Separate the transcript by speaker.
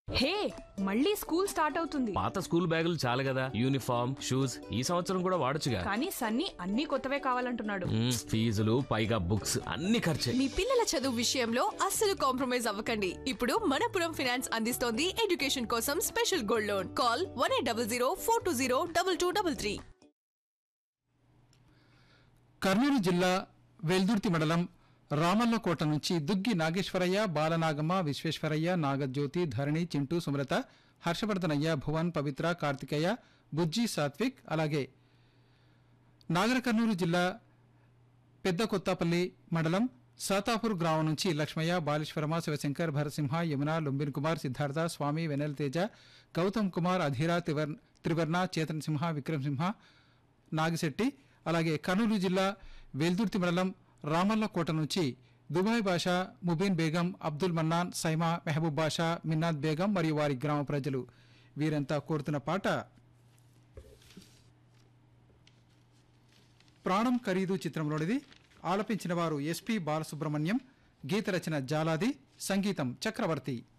Speaker 1: హే మళ్ళీ school start అవుతుంది
Speaker 2: పాత స్కూల్ బ్యాగులు చాలు కదా యూనిఫామ్ షూస్ ఈ సంవత్సరం కూడా వాడొచ్చుగా
Speaker 1: కానీ సన్నీ అన్ని కొత్తవే కావాలంటున్నాడు
Speaker 2: మ్మ్, ఫీజులు పైగా బుక్స్ అన్ని ఖర్చే
Speaker 3: మీ పిల్లల చదువు విషయంలో అస్సలు కాంప్రమైజ్ అవ్వకండి ఇప్పుడు మనపురం ఫైనాన్స్ అందిస్తోంది ఎడ్యుకేషన్ కోసం special gold loan call one eight double zero four two zero double two double three
Speaker 4: Kurnool జిల్లా వెల్దుర్తి మండలం రామల్లకోట నుంచి దుగ్గి నాగేశ్వరయ్య బాలనాగమ్మ విశ్వేశ్వరయ్య నాగజ్యోతి ధరణి చింటూ సుమలత హర్షవర్ధనయ్య భువన్ పవిత్ర కార్తికేయ బుజ్జి సాత్విక్ అలాగే నాగర కర్నూలు జిల్లా పెద్ద కొత్తపల్లి మండలం సాతాపూర్ గ్రామం నుంచి లక్ష్మయ్య బాలేశ్వరమ శివశంకర్ భరసింహ యమున లుంబిన్ కుమార్ సిద్ధార్థ స్వామి వెనల్ తేజ గౌతమ్ కుమార్ అధీర త్రివర్ త్రివర్ణ చేతన్ సింహ విక్రమ్ సింహ నాగిశెట్టి అలాగే కర్నూలు జిల్లా వెల్దుర్తి మండలం రామల్లకోట నుంచి దుబాయ్ బాషా ముబీన్ బేగం అబ్దుల్ మన్నాన్ సైమా మెహబూబ్ బాషా మిన్నాద్ బేగం మరియు వారి గ్రామ ప్రజలు వీరంతా కోరుతున్న పాట ప్రాణం ఖరీదు చిత్రంలోనిది ఆలపించిన వారు ఎస్పి బాలసుబ్రహ్మణ్యం గీత రచన జాలాది సంగీతం చక్రవర్తి